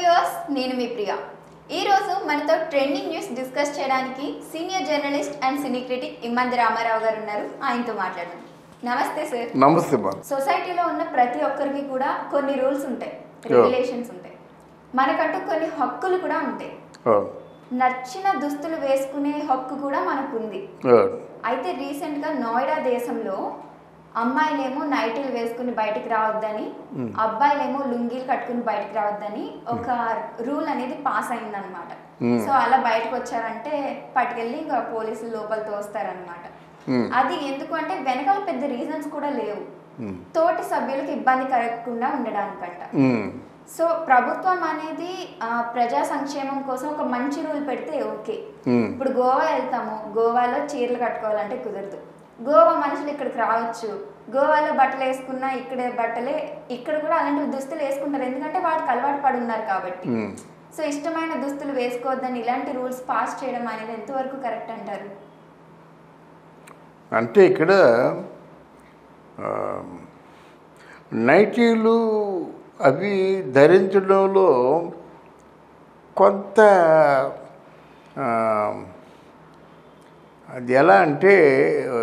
Viewers నేను మీ ప్రియ ఈరోజు మనతో ట్రెండింగ్ న్యూస్ డిస్కస్ చేయడానికి senior journalist and cine critic Immandi Ramarao గారు ఉన్నారు ఆయనతో మాట్లాడదాం నమస్తే సార్ నమస్తే మా సొసైటీలో ఉన్న ప్రతి ఒక్కరికి కూడా కొన్ని రూల్స్ ఉంటాయి రెగ్యులేషన్స్ ఉంటాయి మనకంటూ కొన్ని హక్కులు కూడా ఉంటాయి అవును నచ్చిన దుస్తులు వేసుకునే హక్కు కూడా మనకు ఉంది అవును అయితే రీసెంట్గా నోయిడా దేశంలో అమ్మాయిలేమో నైటీలు వేసుకుని బయటికి రావద్దని అబ్బాయిలేమో లుంగీలు కట్టుకుని బయటికి రావద్దని ఒక రూల్ అనేది పాస్ అయిందనమాట Hmm. సో అలా బయటకు వచ్చారంటే పట్టుకెళ్ళి ఇంకా పోలీసులు లోపల తోస్తారనమాట Hmm. అది ఎందుకు అంటే వెనకాల పెద్ద రీజన్స్ కూడా లేవు ఉమ్. తోటి సభ్యులకు ఇబ్బంది కలగకుండా ఉండడానికంట ఉమ్. సో ప్రభుత్వం అనేది ఆ, ప్రజా సంక్షేమం కోసం ఒక మంచి రూల్ పెడితే ఓకే ఉమ్. ఇప్పుడు గోవా వెళ్తాము గోవాలో చీరలు కట్టుకోవాలంటే కుదరదు గోవా మనుషులు ఇక్కడికి రావచ్చు గోవాలో బట్టలు వేసుకున్నా ఇక్కడే బట్టలే ఇక్కడ కూడా అలాంటి దుస్తులు వేసుకుంటారు ఎందుకంటే వాటికి అలవాటు పడి ఉన్నారు కాబట్టి ఉమ్. సో ఇష్టమైన దుస్తులు వేసుకోవద్దని ఇలాంటి రూల్స్ పాస్ చేయడం అనేది ఎంతవరకు కరెక్ట్ అంటారు అంటే ఇక్కడ ఆ, నైటీలు అవి ధరించడంలో కొంత ఆ, అది ఎలా అంటే ఆ,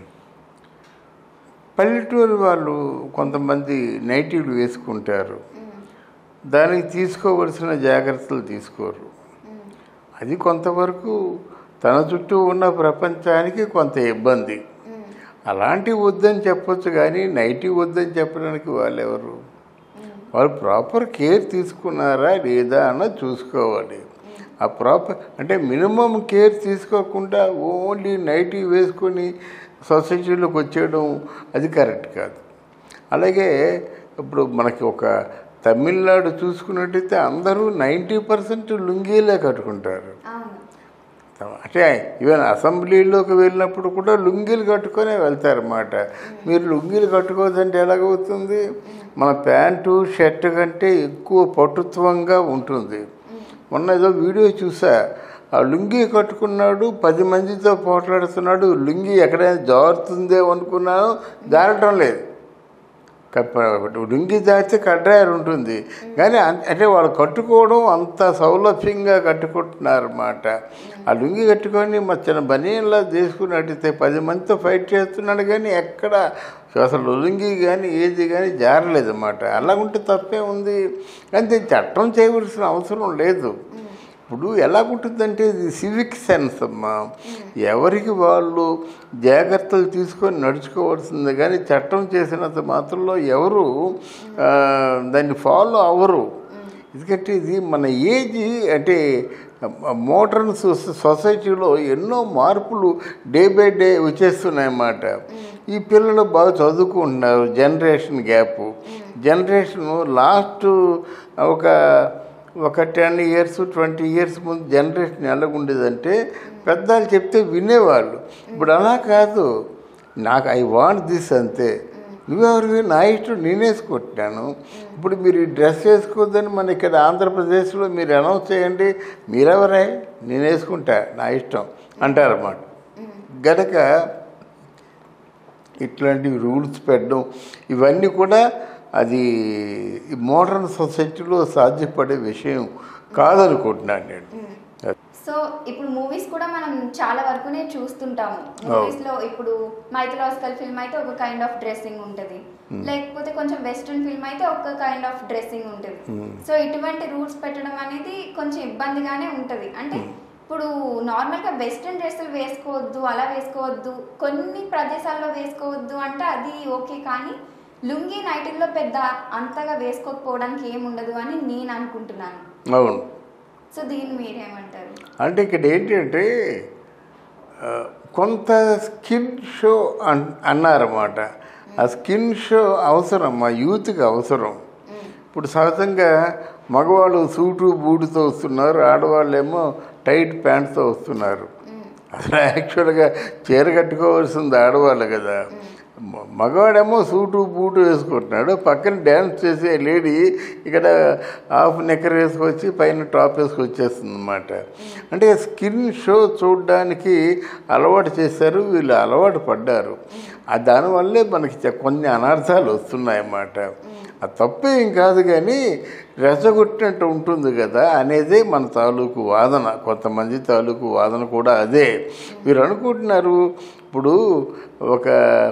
పల్లెటూరు వాళ్ళు కొంతమంది నైటీలు వేసుకుంటారు దానికి తీసుకోవలసిన జాగ్రత్తలు తీసుకోరు అది కొంతవరకు తన చుట్టూ ఉన్న ప్రపంచానికి కొంత ఇబ్బంది అలాంటి వద్దని చెప్పొచ్చు కానీ నైటీ వద్దని చెప్పడానికి వాళ్ళు ఎవరు వాళ్ళు ప్రాపర్ కేర్ తీసుకున్నారా లేదా అన్నది చూసుకోవాలి ఆ ప్రాపర్ అంటే మినిమం కేర్ తీసుకోకుండా ఓన్లీ నైటీ వేసుకొని సొసైటీలోకి వచ్చేయడం అది కరెక్ట్ కాదు అలాగే ఇప్పుడు మనకి ఒక తమిళనాడు చూసుకున్నట్టయితే అందరూ నైంటీ పర్సెంట్ లుంగీలే కట్టుకుంటారు అవును అంటే ఈవెన్ అసెంబ్లీలోకి వెళ్ళినప్పుడు కూడా లుంగీలు కట్టుకొనే వెళ్తారన్నమాట మీరు లుంగీలు కట్టుకోవద్దంటే ఎలాగవుతుంది మన ప్యాంటు షర్ట్ కంటే ఎక్కువ పటుత్వంగా ఉంటుంది మొన్న ఏదో వీడియో చూసా ఆ లుంగీ కట్టుకున్నాడు పది మందితో పోట్లాడుతున్నాడు లుంగీ ఎక్కడైనా జారుతుందేమో అనుకున్నాను జారటం లేదు కప్ప- లుంగి దాచితే కడ్రాయర్ ఉంటుంది కానీ అన్- అంటే వాళ్ళు కట్టుకోవడం అంత సౌలభ్యంగా కట్టుకుంటున్నారు అన్నమాట ఆ లుంగి కట్టుకొని మా చిన్న బనీన్లా తీసుకుని అడిగితే పది మందితో ఫైట్ చేస్తున్నాడు కానీ ఎక్కడ అసలు లుంగి కానీ ఏది కానీ జారలేదన్నమాట అలాగుంటే తప్పే ఉంది కానీ చట్టం చేయవలసిన అవసరం లేదు ఇప్పుడు ఎలాగుంటుందంటే ఇది సివిక్ సెన్స్ అమ్మా ఎవరికి వాళ్ళు జాగ్రత్తలు తీసుకొని నడుచుకోవాల్సిందే కానీ చట్టం చేసినంత మాత్రంలో ఎవరు ఆ, దాన్ని ఫాలో అవ్వరు ఎందుకంటే ఇది మన ఏజ్ అంటే మోడర్న్ సొసైటీలో ఎన్నో మార్పులు డే బై డే వచ్చేస్తున్నాయన్నమాట ఈ పిల్లలు బాగా చదువుకుంటున్నారు జనరేషన్ గ్యాప్ జనరేషన్ లాస్ట్ ఒక ఒక టెన్ ఇయర్స్ ట్వంటీ ఇయర్స్ ముందు జనరేషన్ ఎలాగుండేదంటే పెద్దలు చెప్తే వినేవాళ్ళు ఇప్పుడు అలా కాదు నాకు ఐ వాంట్ దిస్ అంతే నువ్వెవరివి నా ఇష్టం నేనేసుకుంటున్నాను ఇప్పుడు మీరు ఈ డ్రెస్ వేసుకోవద్దని మన ఇక్కడ ఆంధ్రప్రదేశ్లో మీరు అనౌన్స్ చేయండి మీరెవరే నేను వేసుకుంటా నా ఇష్టం అంటారన్నమాట గనక ఇట్లాంటి రూల్స్ పెట్టడం ఇవన్నీ కూడా అది ఈ మోడర్న్ సొసైటీలో సాధ్యపడే విషయం కాదనుకుంటున్నాను నేను సో ఇప్పుడు మూవీస్ కూడా మనం చాలా వరకునే చూస్తుంటాము మూవీస్ లో ఇప్పుడు మైథలాజికల్ ఫిల్మ్ అయితే ఒక కైండ్ ఆఫ్ డ్రెస్సింగ్ ఉంటది లేకపోతే కొంచెం వెస్ట్రన్ ఫిల్మ్ అయితే ఒక కైండ్ ఆఫ్ డ్రెస్సింగ్ ఉంటది సో ఇటువంటి రూల్స్ పెట్టడం అనేది కొంచెం ఇబ్బందిగానే ఉంటది అంటే ఇప్పుడు నార్మల్ గా వెస్ట్రన్ డ్రెస్సులు వేసుకోవద్దు అలా వేసుకోవద్దు కొన్ని ప్రదేశాల్లో వేసుకోవద్దు అంటే అది ఓకే కానీ లుంగి నైటిల్లో పెద్ద అంతగా వేసుకోకపోవడానికి ఏముండదు అని నేను అనుకుంటున్నాను అవును సో దీన్ని మీరేమంటారు అంటే ఇక్కడ ఏంటంటే ఆ, కొంత స్కిన్ షో అన్ అన్నారన్నమాట ఆ స్కిన్ షో అవసరం మా యూత్కి అవసరం ఇప్పుడు సహజంగా మగవాళ్ళు సూటు బూటుతో వస్తున్నారు ఆడవాళ్ళేమో టైట్ ప్యాంట్తో వస్తున్నారు అసలు యాక్చువల్గా చీర కట్టుకోవాల్సింది ఆడవాళ్ళు కదా మ- మగవాడేమో సూటు బూటు వేసుకుంటున్నాడు పక్కన డ్యాన్స్ చేసే లేడీ ఇక్కడ హాఫ్ నెక్కర్ వేసుకొచ్చి పైన టాప్ వేసుకొచ్చేస్తుంది అనమాట అంటే స్కిన్ షో చూడడానికి అలవాటు చేశారు వీళ్ళు అలవాటు పడ్డారు ఆ దానివల్లే మనకి చ- కొన్ని అనర్థాలు వస్తున్నాయన్నమాట ఆ తప్పేం కాదు కానీ రెచ్చగొట్టినట్టు ఉంటుంది కదా అనేదే మన తాలూకు వాదన కొంతమంది తాలూకు వాదన కూడా అదే మీరు అనుకుంటున్నారు ఇప్పుడు ఒక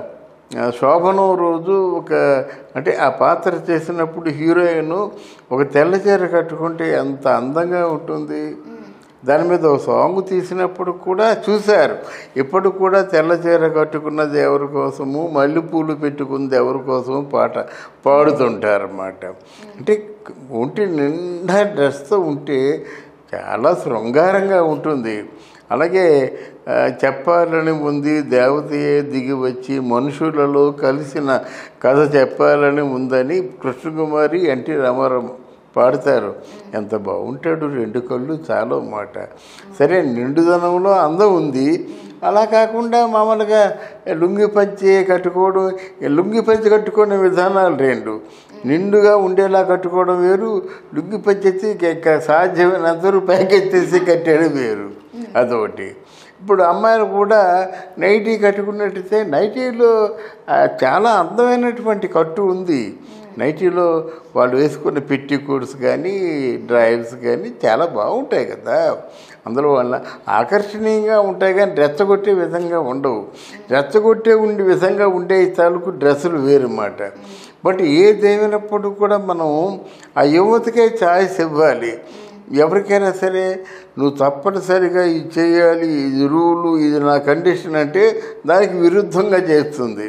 ఆ, శోభనం రోజు ఒక అంటే ఆ పాత్ర చేసినప్పుడు హీరోయిన్ ఒక తెల్ల చీర కట్టుకుంటే ఎంత అందంగా ఉంటుంది దాని మీద ఒక సాంగ్ తీసినప్పుడు కూడా చూశారు ఇప్పుడు కూడా తెల్ల చీర కట్టుకున్నది ఎవరి కోసము మల్లెపూలు పెట్టుకున్నది ఎవరి కోసము పాట పాడుతుంటారన్నమాట అంటే ఒంటి నిండా డ్రెస్తో ఉంటే చాలా శృంగారంగా ఉంటుంది అలాగే ఆ, చెప్పాలని ఉంది దేవతయే దిగి వచ్చి మనుషులలో కలిసిన కథ చెప్పాలని ఉందని కృష్ణకుమారి ఎన్టీ రామారావు పాడతారు ఎంత బాగుంటాడు రెండు కళ్ళు చాలా మాట సరే నిండుదనంలో అందం ఉంది అలా కాకుండా మామూలుగా లుంగి పంచి కట్టుకోవడం లుంగి పంచి కట్టుకునే విధానాలు రెండు నిండుగా ఉండేలా కట్టుకోవడం వేరు లుంగి పంచెత్తి ఇక సాధ్యమైనంతవరకు పైకెత్తేసి కట్టేయడం వేరు అదొకటి ఇప్పుడు అమ్మాయిలు కూడా నైటీ కట్టుకున్నట్టయితే నైటీలో ఆ, చాలా అందమైనటువంటి కట్టు ఉంది నైటీలో వాళ్ళు వేసుకున్న పెట్టి కోడ్స్ కానీ డ్రైవ్స్ కానీ చాలా బాగుంటాయి కదా అందులో వల్ల ఆకర్షణీయంగా ఉంటాయి కానీ రెచ్చగొట్టే విధంగా ఉండవు రెచ్చగొట్టే ఉండే విధంగా ఉండే తాలూకు డ్రెస్సులు వేరన్నమాట బట్ ఏదేమైనప్పుడు కూడా మనం ఆ యువతకే ఛాయిస్ ఇవ్వాలి ఎవరికైనా సరే నువ్వు తప్పనిసరిగా ఇది చేయాలి ఇది రూలు ఇది నా కండిషన్ అంటే దానికి విరుద్ధంగా చేస్తుంది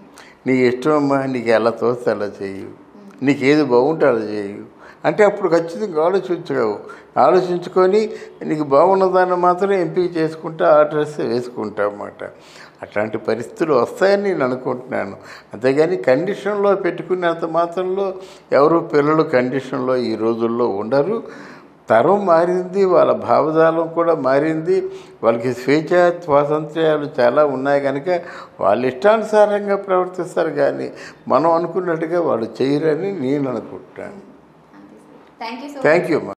నీ ఇష్టం అమ్మా నీకు ఎలా తోస్తే అలా చేయు నీకు ఏది బాగుంటే అలా చేయు అంటే అప్పుడు ఖచ్చితంగా ఆలోచించగవు ఆలోచించుకొని నీకు బాగున్నదాన్ని మాత్రం ఎంపిక చేసుకుంటా ఆ డ్రెస్ వేసుకుంటా అన్నమాట అట్లాంటి పరిస్థితులు వస్తాయని నేను అనుకుంటున్నాను అంతేగాని కండిషన్లో పెట్టుకునేంత మాత్రంలో ఎవరు పిల్లలు కండిషన్లో ఈ రోజుల్లో ఉండరు తరం మారింది వాళ్ళ భావజాలం కూడా మారింది వాళ్ళకి స్వేచ్ఛ స్వాతంత్ర్యాలు చాలా ఉన్నాయి కనుక వాళ్ళ ఇష్టానుసారంగా ప్రవర్తిస్తారు కానీ మనం అనుకున్నట్టుగా వాళ్ళు చేయరని నేను అనుకుంటున్నాను thank you so thank you అమ్మా